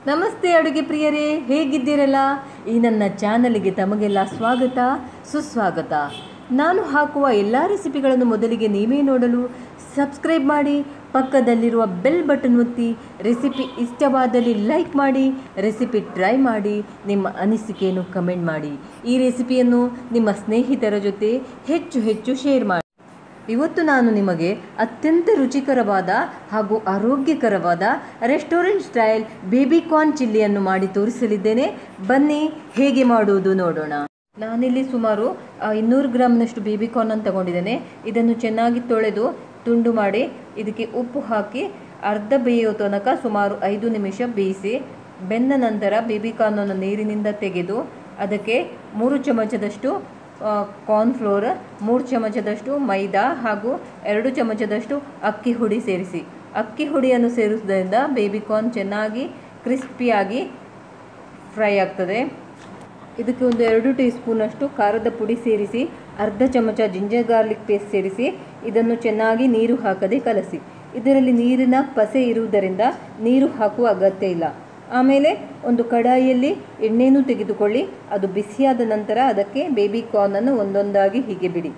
ನಮಸ್ತೆ ಅಡುಗೆ ಪ್ರಿಯರೇ ಹೇಗಿದ್ದೀರಲ್ಲ ಈ ನನ್ನ ಚಾನಲ್ಗೆ ತಮಗೆಲ್ಲ ಸ್ವಾಗತ ಸುಸ್ವಾಗತ ನಾನು ಹಾಕುವ ಎಲ್ಲ ರೆಸಿಪಿಗಳನ್ನು ಮೊದಲಿಗೆ ನೀವೇ ನೋಡಲು ಸಬ್ಸ್ಕ್ರೈಬ್ ಮಾಡಿ ಪಕ್ಕದಲ್ಲಿರುವ ಬೆಲ್ ಬಟನ್ ಒತ್ತಿ ರೆಸಿಪಿ ಇಷ್ಟವಾದಲ್ಲಿ ಲೈಕ್ ಮಾಡಿ ರೆಸಿಪಿ ಟ್ರೈ ಮಾಡಿ ನಿಮ್ಮ ಅನಿಸಿಕೆಯನ್ನು ಕಮೆಂಟ್ ಮಾಡಿ ಈ ರೆಸಿಪಿಯನ್ನು ನಿಮ್ಮ ಸ್ನೇಹಿತರ ಜೊತೆ ಹೆಚ್ಚು ಹೆಚ್ಚು ಶೇರ್ ಮಾಡಿ ಇವತ್ತು ನಾನು ನಿಮಗೆ ಅತ್ಯಂತ ರುಚಿಕರವಾದ ಹಾಗೂ ಆರೋಗ್ಯಕರವಾದ ರೆಸ್ಟೋರೆಂಟ್ ಸ್ಟೈಲ್ ಬೇಬಿ ಕಾರ್ನ್ ಚಿಲ್ಲಿಯನ್ನು ಮಾಡಿ ತೋರಿಸಲಿದ್ದೇನೆ ಬನ್ನಿ ಹೇಗೆ ಮಾಡುವುದು ನೋಡೋಣ ನಾನಿಲ್ಲಿ ಸುಮಾರು ಆ, ಇನ್ನೂರು ಗ್ರಾಮ್ನಷ್ಟು ಬೇಬಿ ಕಾರ್ನನ್ನು ತಗೊಂಡಿದ್ದೇನೆ ಇದನ್ನು ಚೆನ್ನಾಗಿ ತೊಳೆದು ತುಂಡು ಮಾಡಿ ಇದಕ್ಕೆ ಉಪ್ಪು ಹಾಕಿ ಅರ್ಧ ಬೇಯೋ ತನಕ ಸುಮಾರು ಐದು ನಿಮಿಷ ಬೇಯಿಸಿ ಬೆಂದ ನಂತರ ಬೇಬಿ ಕಾರ್ನನ್ನು ನೀರಿನಿಂದ ತೆಗೆದು ಅದಕ್ಕೆ ಮೂರು ಚಮಚದಷ್ಟು ಕಾರ್ನ್ಫ್ಲೋರ್ ಮೂರು ಚಮಚದಷ್ಟು ಮೈದಾ ಹಾಗೂ ಎರಡು ಚಮಚದಷ್ಟು ಅಕ್ಕಿ ಹುಡಿ ಸೇರಿಸಿ ಅಕ್ಕಿ ಹುಡಿಯನ್ನು ಸೇರಿಸುವುದರಿಂದ ಬೇಬಿ ಕಾರ್ನ್ ಚೆನ್ನಾಗಿ ಕ್ರಿಸ್ಪಿಯಾಗಿ ಫ್ರೈ ಆಗ್ತದೆ ಇದಕ್ಕೆ ಒಂದು ಎರಡು ಟೀ ಸ್ಪೂನಷ್ಟು ಖಾರದ ಪುಡಿ ಸೇರಿಸಿ ಅರ್ಧ ಚಮಚ ಜಿಂಜರ್ ಗಾರ್ಲಿಕ್ ಪೇಸ್ಟ್ ಸೇರಿಸಿ ಇದನ್ನು ಚೆನ್ನಾಗಿ ನೀರು ಹಾಕದೆ ಕಲಸಿ ಇದರಲ್ಲಿ ನೀರಿನ ಪಸೆ ಇರುವುದರಿಂದ ನೀರು ಹಾಕುವ ಅಗತ್ಯ ಇಲ್ಲ ಆಮೇಲೆ ಒಂದು ಕಡಾಯಿಯಲ್ಲಿ ಎಣ್ಣೆಯನ್ನು ತೆಗೆದುಕೊಳ್ಳಿ ಅದು ಬಿಸಿಯಾದ ನಂತರ ಅದಕ್ಕೆ ಬೇಬಿ ಕಾರ್ನನ್ನು ಒಂದೊಂದಾಗಿ ಹೀಗೆ ಬಿಡಿ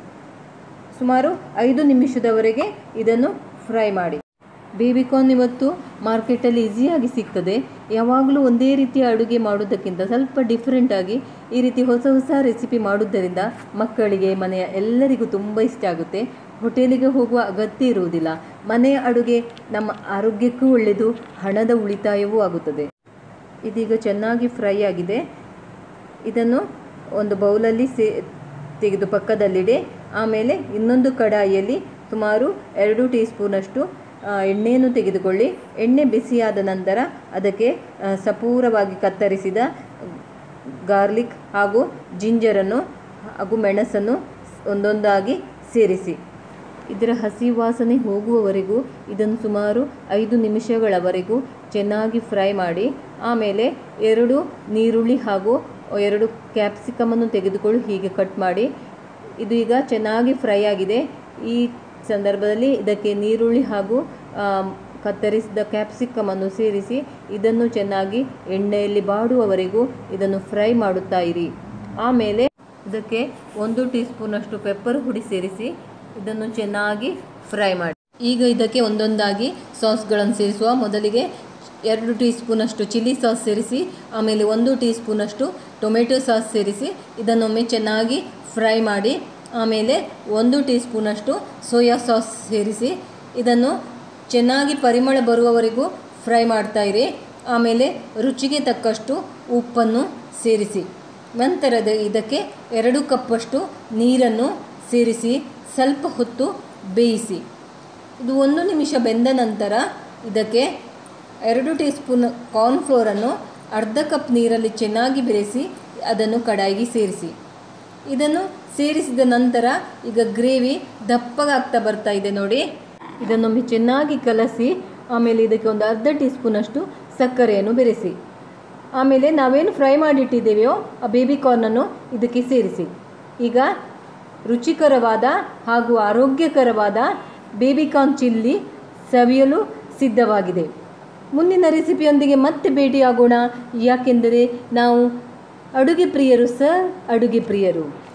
ಸುಮಾರು ಐದು ನಿಮಿಷದವರೆಗೆ ಇದನ್ನು ಫ್ರೈ ಮಾಡಿ ಬೇಬಿ ಕಾರ್ನ್ ಇವತ್ತು ಮಾರ್ಕೆಟಲ್ಲಿ ಈಸಿಯಾಗಿ ಸಿಗ್ತದೆ ಯಾವಾಗಲೂ ಒಂದೇ ರೀತಿಯ ಅಡುಗೆ ಮಾಡೋದಕ್ಕಿಂತ ಸ್ವಲ್ಪ ಡಿಫ್ರೆಂಟಾಗಿ ಈ ರೀತಿ ಹೊಸ ಹೊಸ ರೆಸಿಪಿ ಮಾಡುವುದರಿಂದ ಮಕ್ಕಳಿಗೆ ಮನೆಯ ಎಲ್ಲರಿಗೂ ತುಂಬ ಇಷ್ಟ ಆಗುತ್ತೆ ಹೋಟೆಲಿಗೆ ಹೋಗುವ ಅಗತ್ಯ ಇರುವುದಿಲ್ಲ ಮನೆಯ ಅಡುಗೆ ನಮ್ಮ ಆರೋಗ್ಯಕ್ಕೂ ಒಳ್ಳೆಯದು ಹಣದ ಉಳಿತಾಯವೂ ಆಗುತ್ತದೆ ಇದೀಗ ಚೆನ್ನಾಗಿ ಫ್ರೈ ಆಗಿದೆ ಇದನ್ನು ಒಂದು ಬೌಲಲ್ಲಿ ಸೇ ತೆಗೆದು ಪಕ್ಕದಲ್ಲಿಡಿ ಆಮೇಲೆ ಇನ್ನೊಂದು ಕಡಾಯಿಯಲ್ಲಿ ಸುಮಾರು ಎರಡು ಟೀ ಸ್ಪೂನಷ್ಟು ಆ, ಎಣ್ಣೆಯನ್ನು ತೆಗೆದುಕೊಳ್ಳಿ ಎಣ್ಣೆ ಬಿಸಿಯಾದ ನಂತರ ಅದಕ್ಕೆ ಆ, ಸಪೂರವಾಗಿ ಕತ್ತರಿಸಿದ ಗಾರ್ಲಿಕ್ ಹಾಗೂ ಜಿಂಜರನ್ನು ಹಾಗೂ ಮೆಣಸನ್ನು ಒಂದೊಂದಾಗಿ ಸೇರಿಸಿ ಇದರ ಹಸಿ ವಾಸನೆ ಹೋಗುವವರೆಗೂ ಇದನ್ನು ಸುಮಾರು ಐದು ನಿಮಿಷಗಳವರೆಗೂ ಚೆನ್ನಾಗಿ ಫ್ರೈ ಮಾಡಿ ಆಮೇಲೆ ಎರಡು ನೀರುಳ್ಳಿ ಹಾಗೂ ಎರಡು ಕ್ಯಾಪ್ಸಿಕಮನ್ನು ತೆಗೆದುಕೊಳ್ಳಿ ಹೀಗೆ ಕಟ್ ಮಾಡಿ ಇದು ಈಗ ಚೆನ್ನಾಗಿ ಫ್ರೈ ಆಗಿದೆ ಈ ಸಂದರ್ಭದಲ್ಲಿ ಇದಕ್ಕೆ ನೀರುಳ್ಳಿ ಹಾಗೂ ಆಮ್, ಕತ್ತರಿಸಿದ ಕ್ಯಾಪ್ಸಿಕಮನ್ನು ಸೇರಿಸಿ ಇದನ್ನು ಚೆನ್ನಾಗಿ ಎಣ್ಣೆಯಲ್ಲಿ ಬಾಡುವವರೆಗೂ ಇದನ್ನು ಫ್ರೈ ಮಾಡುತ್ತಾ ಇರಿ ಆಮೇಲೆ ಇದಕ್ಕೆ ಒಂದು ಟೀ ಸ್ಪೂನಷ್ಟು ಪೆಪ್ಪರ್ ಹುಡಿ ಸೇರಿಸಿ ಇದನ್ನು ಚೆನ್ನಾಗಿ ಫ್ರೈ ಮಾಡಿ ಈಗ ಇದಕ್ಕೆ ಒಂದೊಂದಾಗಿ ಸಾಸ್ಗಳನ್ನು ಸೇರಿಸುವ ಮೊದಲಿಗೆ ಎರಡು ಟೀ ಸ್ಪೂನಷ್ಟು ಚಿಲ್ಲಿ ಸಾಸ್ ಸೇರಿಸಿ ಆಮೇಲೆ ಒಂದು ಟೀ ಸ್ಪೂನಷ್ಟು ಟೊಮೆಟೊ ಸಾಸ್ ಸೇರಿಸಿ ಇದನ್ನೊಮ್ಮೆ ಚೆನ್ನಾಗಿ ಫ್ರೈ ಮಾಡಿ ಆಮೇಲೆ ಒಂದು ಟೀ ಸ್ಪೂನಷ್ಟು ಸೋಯಾ ಸಾಸ್ ಸೇರಿಸಿ ಇದನ್ನು ಚೆನ್ನಾಗಿ ಪರಿಮಳ ಬರುವವರೆಗೂ ಫ್ರೈ ಮಾಡ್ತಾ ಇರಿ ಆಮೇಲೆ ರುಚಿಗೆ ತಕ್ಕಷ್ಟು ಉಪ್ಪನ್ನು ಸೇರಿಸಿ ನಂತರದ ಇದಕ್ಕೆ ಎರಡು ಕಪ್ಪಷ್ಟು ನೀರನ್ನು ಸೇರಿಸಿ ಸ್ವಲ್ಪ ಹೊತ್ತು ಬೇಯಿಸಿ ಇದು ಒಂದು ನಿಮಿಷ ಬೆಂದ ನಂತರ ಇದಕ್ಕೆ ಎರಡು ಟೀ ಸ್ಪೂನ್ ಕಾರ್ನ್ಫ್ಲೋರನ್ನು ಅರ್ಧ ಕಪ್ ನೀರಲ್ಲಿ ಚೆನ್ನಾಗಿ ಬೆರೆಸಿ ಅದನ್ನು ಕಡಾಯಿಗೆ ಸೇರಿಸಿ ಇದನ್ನು ಸೇರಿಸಿದ ನಂತರ ಈಗ ಗ್ರೇವಿ ದಪ್ಪಗಾಗ್ತಾ ಬರ್ತಾ ಇದೆ ನೋಡಿ ಇದನ್ನೊಮ್ಮೆ ಚೆನ್ನಾಗಿ ಕಲಸಿ ಆಮೇಲೆ ಇದಕ್ಕೆ ಒಂದು ಅರ್ಧ ಟೀ ಸ್ಪೂನಷ್ಟು ಸಕ್ಕರೆಯನ್ನು ಬೆರೆಸಿ ಆಮೇಲೆ ನಾವೇನು ಫ್ರೈ ಮಾಡಿಟ್ಟಿದ್ದೇವೆಯೋ ಆ ಬೇಬಿ ಕಾರ್ನನ್ನು ಇದಕ್ಕೆ ಸೇರಿಸಿ ಈಗ ರುಚಿಕರವಾದ ಹಾಗೂ ಆರೋಗ್ಯಕರವಾದ ಬೇಬಿ ಕಾರ್ನ್ ಚಿಲ್ಲಿ ಸವಿಯಲು ಸಿದ್ಧವಾಗಿದೆ ಮುಂದಿನ ರೆಸಿಪಿಯೊಂದಿಗೆ ಮತ್ತೆ ಭೇಟಿಯಾಗೋಣ ಯಾಕೆಂದರೆ ನಾವು ಅಡುಗೆ ಪ್ರಿಯರು ಸರ್ ಅಡುಗೆ ಪ್ರಿಯರು